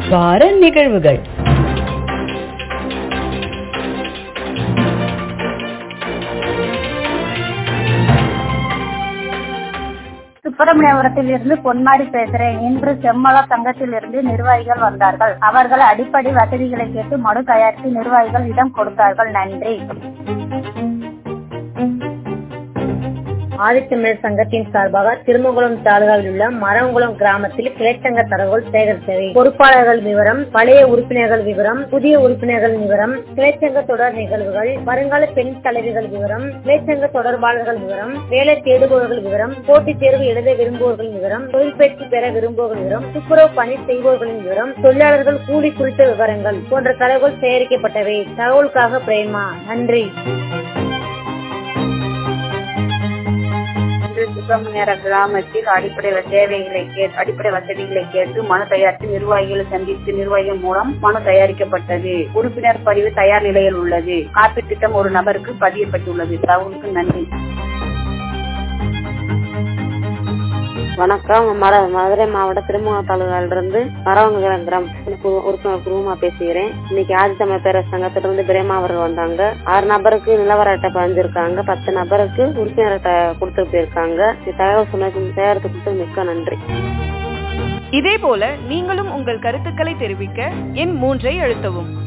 வார நிகழ்வுகள் சுப்பிரமணியபுரத்தில் இருந்து பொன்மாடி பேசுறேன் இன்று செம்மல சங்கத்தில் இருந்து நிர்வாகிகள் வந்தார்கள் அவர்கள் அடிப்படை வசதிகளை கேட்டு மனு தயாரித்து நிர்வாகிகள் இடம் கொடுத்தார்கள் நன்றி ஆதித்தமிழர் சங்கத்தின் சார்பாக திருமங்குளம் தாலுகாவில் உள்ள மரங்குளம் கிராமத்தில் கிளைச்சங்க தரவுகள் சேகரித்தவை பொறுப்பாளர்கள் விவரம் பழைய உறுப்பினர்கள் விவரம் புதிய உறுப்பினர்கள் விவரம் கிளைச்சங்க தொடர் நிகழ்வுகள் வருங்கால பெண் தலைவிகள் விவரம் கிளைச்சங்க தொடர்பாளர்கள் விவரம் வேலை தேடுபவர்கள் விவரம் போட்டித் தேர்வு எழுத விரும்புவோர்கள் விவரம் தொழில் பயிற்சி பெற விரும்புவோர்கள் விவரம் துப்புரவு பணி செய்வோர்களின் விவரம் தொழிலாளர்கள் கூலி குறித்த விவரங்கள் போன்ற தகவல்கள் சேகரிக்கப்பட்டவை தகவலுக்காக பிரேமா நன்றி இன்று சுப்பிரமணியர கிராமத்தில் அடிப்படை தேவைகளை கேட்டு அடிப்படை வசதிகளை கேட்டு மனு தயாரித்து நிர்வாகிகளை சந்தித்து நிர்வாகிகள் மூலம் மனு தயாரிக்கப்பட்டது உறுப்பினர் பதிவு தயார் நிலையில் உள்ளது காப்பீட்டு திட்டம் ஒரு நபருக்கு பதியப்பட்டுள்ளது தகவலுக்கு நன்றி வணக்கம் மர மதுரை மாவட்ட திருமண தாலுகாலிருந்து மரவங்க கிராம உறுப்பினர் குருமா பேசுகிறேன் இன்னைக்கு ஆதித்தமிழ் பேர சங்கத்திலிருந்து பிரேமா அவர்கள் வந்தாங்க ஆறு நபருக்கு நிலவர அட்டை பதிஞ்சிருக்காங்க பத்து நபருக்கு உறுப்பினர் அட்டை கொடுத்துட்டு போயிருக்காங்க இந்த தகவல் சொன்னது சேகரித்து கொடுத்து மிக்க நன்றி இதேபோல நீங்களும் உங்கள் கருத்துக்களை தெரிவிக்க எண் மூன்றை அழுத்தவும்